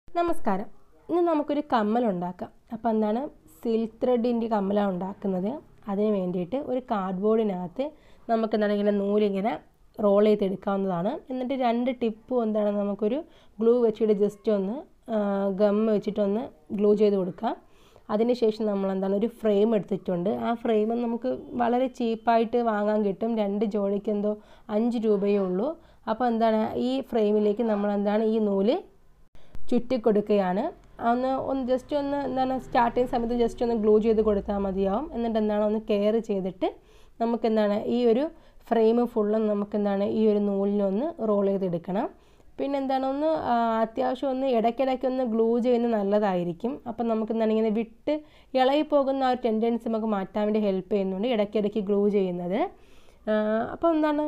നമസ്കാരം ഇന്ന് നമുക്കൊരു കമ്മൽ ഉണ്ടാക്കാം അപ്പോൾ എന്താണ് സിൽക്ക് ത്രെഡിൻ്റെ കമ്മലാണ് ഉണ്ടാക്കുന്നത് അതിന് വേണ്ടിയിട്ട് ഒരു കാർഡ്ബോർഡിനകത്ത് നമുക്ക് എന്താണ് ഇങ്ങനെ നൂലിങ്ങനെ റോൾ ചെയ്തെടുക്കാവുന്നതാണ് എന്നിട്ട് രണ്ട് ടിപ്പും എന്താണ് നമുക്കൊരു ഗ്ലൂ വെച്ചിട്ട് ജസ്റ്റ് ഒന്ന് ഗം വെച്ചിട്ടൊന്ന് ഗ്ലൂ ചെയ്ത് കൊടുക്കാം അതിനുശേഷം നമ്മൾ എന്താണ് ഒരു ഫ്രെയിം എടുത്തിട്ടുണ്ട് ആ ഫ്രെയിം നമുക്ക് വളരെ ചീപ്പായിട്ട് വാങ്ങാൻ കിട്ടും രണ്ട് ജോഡിക്ക് എന്തോ അഞ്ച് രൂപയേ ഉള്ളൂ അപ്പോൾ എന്താണ് ഈ ഫ്രെയിമിലേക്ക് നമ്മൾ എന്താണ് ഈ നൂല് ചുറ്റി കൊടുക്കുകയാണ് ഒന്ന് ഒന്ന് ജസ്റ്റ് ഒന്ന് എന്താണ് സ്റ്റാർട്ട് ചെയ്യുന്ന സമയത്ത് ജസ്റ്റ് ഒന്ന് ഗ്ലൂ ചെയ്ത് കൊടുത്താൽ മതിയാവും എന്നിട്ട് എന്താണ് ഒന്ന് കെയർ ചെയ്തിട്ട് നമുക്ക് എന്താണ് ഈ ഒരു ഫ്രെയിം ഫുള്ളും നമുക്ക് എന്താണ് ഈ ഒരു നൂലിനൊന്ന് റോൾ ചെയ്തെടുക്കണം പിന്നെ എന്താണ് ഒന്ന് അത്യാവശ്യം ഒന്ന് ഇടയ്ക്കിടയ്ക്ക് ഒന്ന് ഗ്ലൂ ചെയ്യുന്നത് നല്ലതായിരിക്കും അപ്പം നമുക്ക് എന്താണ് ഇങ്ങനെ വിട്ട് ഇളകി പോകുന്ന ആ ഒരു ടെൻഡൻസി നമുക്ക് മാറ്റാൻ വേണ്ടി ഹെൽപ്പ് ചെയ്യുന്നുണ്ട് ഇടയ്ക്കിടയ്ക്ക് ഗ്ലൂ ചെയ്യുന്നത് അപ്പോൾ എന്താണ്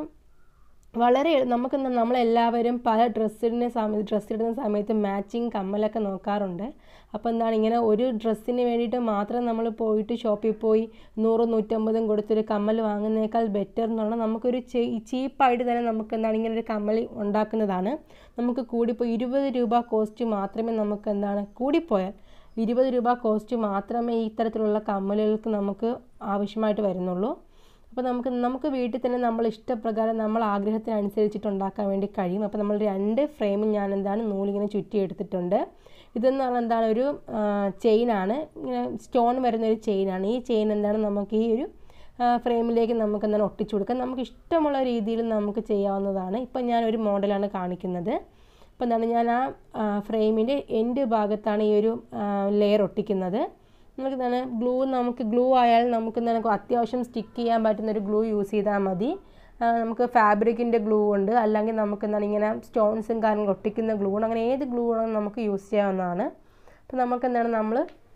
വളരെ നമുക്ക് നമ്മളെല്ലാവരും പല ഡ്രസ്സിടുന്ന സമയത്ത് ഡ്രസ്സ് ഇടുന്ന സമയത്ത് മാച്ചിങ് കമ്മലൊക്കെ നോക്കാറുണ്ട് അപ്പോൾ എന്താണ് ഇങ്ങനെ ഒരു ഡ്രസ്സിന് വേണ്ടിയിട്ട് മാത്രം നമ്മൾ പോയിട്ട് ഷോപ്പിൽ പോയി നൂറ് നൂറ്റമ്പതും കൊടുത്തൊരു കമ്മൽ വാങ്ങുന്നതിനേക്കാൾ ബെറ്റർ എന്നുള്ള നമുക്കൊരു ചീപ്പായിട്ട് തന്നെ നമുക്ക് എന്താണ് ഇങ്ങനെ ഒരു കമ്മൽ ഉണ്ടാക്കുന്നതാണ് നമുക്ക് കൂടിപ്പോയി ഇരുപത് രൂപ കോസ്റ്റ് മാത്രമേ നമുക്ക് എന്താണ് കൂടിപ്പോയാൽ ഇരുപത് രൂപ കോസ്റ്റ് മാത്രമേ ഈ തരത്തിലുള്ള കമ്മലുകൾക്ക് നമുക്ക് ആവശ്യമായിട്ട് വരുന്നുള്ളൂ അപ്പോൾ നമുക്ക് നമുക്ക് വീട്ടിൽ തന്നെ നമ്മൾ ഇഷ്ടപ്രകാരം നമ്മൾ ആഗ്രഹത്തിനനുസരിച്ചിട്ട് ഉണ്ടാക്കാൻ വേണ്ടി കഴിയും അപ്പോൾ നമ്മൾ രണ്ട് ഫ്രെയിമും ഞാൻ എന്താണ് നൂലിങ്ങനെ ചുറ്റി എടുത്തിട്ടുണ്ട് ഇതെന്ന് പറഞ്ഞാൽ എന്താണ് ഒരു ചെയിനാണ് ഇങ്ങനെ സ്റ്റോൺ വരുന്ന ഒരു ചെയിനാണ് ഈ ചെയിൻ എന്താണ് നമുക്ക് ഈ ഒരു ഫ്രെയിമിലേക്ക് നമുക്ക് എന്താണ് ഒട്ടിച്ചു കൊടുക്കാം നമുക്ക് ഇഷ്ടമുള്ള രീതിയിൽ നമുക്ക് ചെയ്യാവുന്നതാണ് ഇപ്പം ഞാൻ ഒരു മോഡലാണ് കാണിക്കുന്നത് അപ്പോൾ എന്താണ് ഞാൻ ആ ഫ്രെയിമിൻ്റെ എൻഡ് ഭാഗത്താണ് ഈ ഒരു ലെയർ ഒട്ടിക്കുന്നത് നമുക്ക് എന്താണ് ഗ്ലൂ നമുക്ക് ഗ്ലൂ ആയാൽ നമുക്ക് എന്താണ് അത്യാവശ്യം സ്റ്റിക്ക് ചെയ്യാൻ പറ്റുന്ന ഒരു ഗ്ലൂ യൂസ് ചെയ്താൽ മതി നമുക്ക് ഫാബ്രിക്കിൻ്റെ ഗ്ലൂ ഉണ്ട് അല്ലെങ്കിൽ നമുക്ക് എന്താണ് ഇങ്ങനെ സ്റ്റോൺസും കാര്യങ്ങളും ഒട്ടിക്കുന്ന ഗ്ലൂ ഉണ്ട് അങ്ങനെ ഏത് ഗ്ലൂ ആണെങ്കിലും നമുക്ക് യൂസ് ചെയ്യാവുന്നതാണ് അപ്പോൾ നമുക്ക് എന്താണ് നമ്മൾ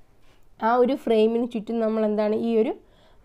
ആ ഒരു ഫ്രെയിമിന് ചുറ്റും നമ്മൾ എന്താണ് ഈ ഒരു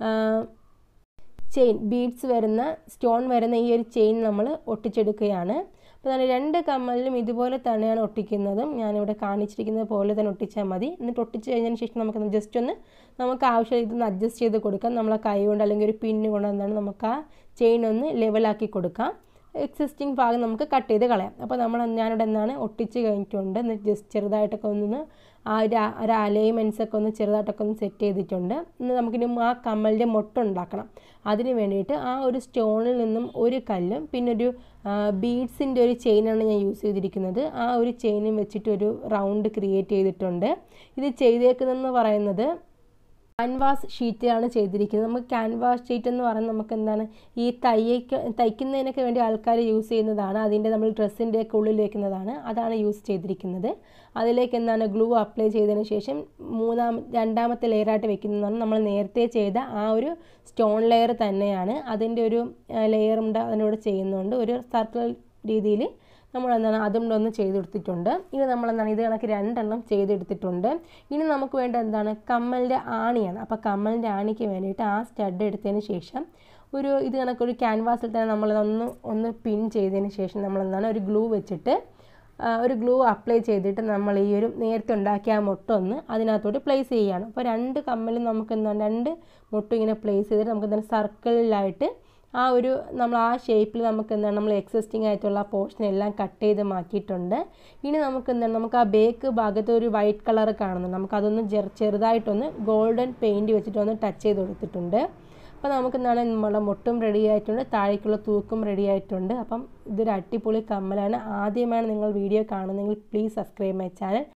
ചെയിൻ ബീഡ്സ് വരുന്ന സ്റ്റോൺ വരുന്ന ഈ ഒരു ചെയിൻ നമ്മൾ ഒട്ടിച്ചെടുക്കുകയാണ് അപ്പോൾ ഞാൻ രണ്ട് കമ്മലിലും ഇതുപോലെ തന്നെയാണ് ഒട്ടിക്കുന്നതും ഞാനിവിടെ കാണിച്ചിരിക്കുന്നത് പോലെ തന്നെ ഒട്ടിച്ചാൽ മതി എന്നിട്ട് ഒട്ടിച്ച് കഴിഞ്ഞതിന് ശേഷം നമുക്ക് ജസ്റ്റ് ഒന്ന് നമുക്ക് ആവശ്യം ഇതൊന്ന് അഡ്ജസ്റ്റ് ചെയ്ത് കൊടുക്കാം നമ്മളെ കൈ കൊണ്ട് അല്ലെങ്കിൽ ഒരു പിന്ന് കൊണ്ട് എന്താണ് നമുക്ക് ആ ചെയിൻ ഒന്ന് ലെവലാക്കി കൊടുക്കാം എക്സിസ്റ്റിംഗ് ഭാഗം നമുക്ക് കട്ട് ചെയ്ത് കളയാം അപ്പോൾ നമ്മൾ ഞാനിവിടെ എന്താണ് ഒട്ടിച്ച് കഴിഞ്ഞിട്ടുണ്ട് എന്നിട്ട് ജസ്റ്റ് ചെറുതായിട്ടൊക്കെ ഒന്ന് ആ ഒരു ഒരു അലൈൻമെൻറ്റ്സ് ഒക്കെ ഒന്ന് ചെറുതായിട്ടൊക്കെ ഒന്ന് സെറ്റ് ചെയ്തിട്ടുണ്ട് ഇന്ന് നമുക്കിനി ആ കമ്മലിൻ്റെ മൊട്ട ഉണ്ടാക്കണം അതിന് വേണ്ടിയിട്ട് ആ ഒരു സ്റ്റോണിൽ നിന്നും ഒരു കല്ലും പിന്നെ ഒരു ബീഡ്സിൻ്റെ ഒരു ചെയിനാണ് ഞാൻ യൂസ് ചെയ്തിരിക്കുന്നത് ആ ഒരു ചെയിനും വെച്ചിട്ട് ഒരു റൗണ്ട് ക്രിയേറ്റ് ചെയ്തിട്ടുണ്ട് ഇത് ചെയ്തേക്കുന്നതെന്ന് പറയുന്നത് ക്യാൻവാസ് ഷീറ്റിലാണ് ചെയ്തിരിക്കുന്നത് നമുക്ക് ക്യാൻവാസ് ഷീറ്റ് എന്ന് പറയുന്നത് നമുക്ക് എന്താണ് ഈ തയ്യക്ക് തയ്ക്കുന്നതിനൊക്കെ വേണ്ടി ആൾക്കാർ യൂസ് ചെയ്യുന്നതാണ് അതിൻ്റെ നമ്മൾ ഡ്രസ്സിൻ്റെ ഒക്കെ ഉള്ളിൽ വെക്കുന്നതാണ് അതാണ് യൂസ് ചെയ്തിരിക്കുന്നത് അതിലേക്ക് എന്താണ് ഗ്ലൂ അപ്ലൈ ചെയ്തതിന് ശേഷം മൂന്നാം രണ്ടാമത്തെ ലെയറായിട്ട് വെക്കുന്നതാണ് നമ്മൾ നേരത്തെ ചെയ്ത ആ ഒരു സ്റ്റോൺ ലെയർ തന്നെയാണ് അതിൻ്റെ ഒരു ലെയറും അതിനോട് ചെയ്യുന്നുണ്ട് ഒരു സർക്കിൾ രീതിയിൽ നമ്മൾ എന്താണ് അതും ഒന്ന് ചെയ്തെടുത്തിട്ടുണ്ട് ഇനി നമ്മൾ എന്താണ് ഇത് കണക്ക് രണ്ടെണ്ണം ചെയ്തെടുത്തിട്ടുണ്ട് ഇനി നമുക്ക് വേണ്ട എന്താണ് കമ്മലിൻ്റെ ആണിയാണ് അപ്പോൾ കമ്മലിൻ്റെ ആണിക്ക് വേണ്ടിയിട്ട് ആ സ്റ്റഡ് എടുത്തതിന് ശേഷം ഒരു ഇത് കണക്കൊരു ക്യാൻവാസിൽ തന്നെ നമ്മൾ ഒന്ന് ഒന്ന് പിൻ ചെയ്തതിന് ശേഷം നമ്മൾ എന്താണ് ഒരു ഗ്ലൂ വെച്ചിട്ട് ഒരു ഗ്ലൂ അപ്ലൈ ചെയ്തിട്ട് നമ്മൾ ഈ ഒരു നേരത്തെ ഉണ്ടാക്കിയ ആ മുട്ട ഒന്ന് അതിനകത്തോട്ട് പ്ലേസ് ചെയ്യുകയാണ് അപ്പോൾ രണ്ട് കമ്മലും നമുക്ക് എന്താണ് രണ്ട് മുട്ടും ഇങ്ങനെ പ്ലേസ് ചെയ്തിട്ട് നമുക്ക് എന്താണ് സർക്കിളിലായിട്ട് ആ ഒരു നമ്മൾ ആ ഷേപ്പിൽ നമുക്ക് എന്താണ് നമ്മൾ എക്സിസ്റ്റിംഗ് ആയിട്ടുള്ള പോർഷൻ എല്ലാം കട്ട് ചെയ്ത് മാറ്റിയിട്ടുണ്ട് ഇനി നമുക്ക് എന്താണ് നമുക്ക് ആ ബേക്ക് ഭാഗത്ത് ഒരു വൈറ്റ് കളർ കാണുന്നുണ്ട് നമുക്ക് അതൊന്ന് ചെറുതായിട്ടൊന്ന് ഗോൾഡൻ പെയിൻറ്റ് വെച്ചിട്ടൊന്ന് ടച്ച് ചെയ്ത് കൊടുത്തിട്ടുണ്ട് അപ്പോൾ നമുക്ക് എന്താണ് നമ്മുടെ മുട്ടും റെഡി ആയിട്ടുണ്ട് താഴേക്കുള്ള തൂക്കും റെഡി ആയിട്ടുണ്ട് അപ്പം ഇതൊരു അടിപൊളി കമ്മലാണ് ആദ്യമാണ് നിങ്ങൾ വീഡിയോ കാണുന്നതെങ്കിൽ പ്ലീസ് സബ്സ്ക്രൈബ് മൈ ചാനൽ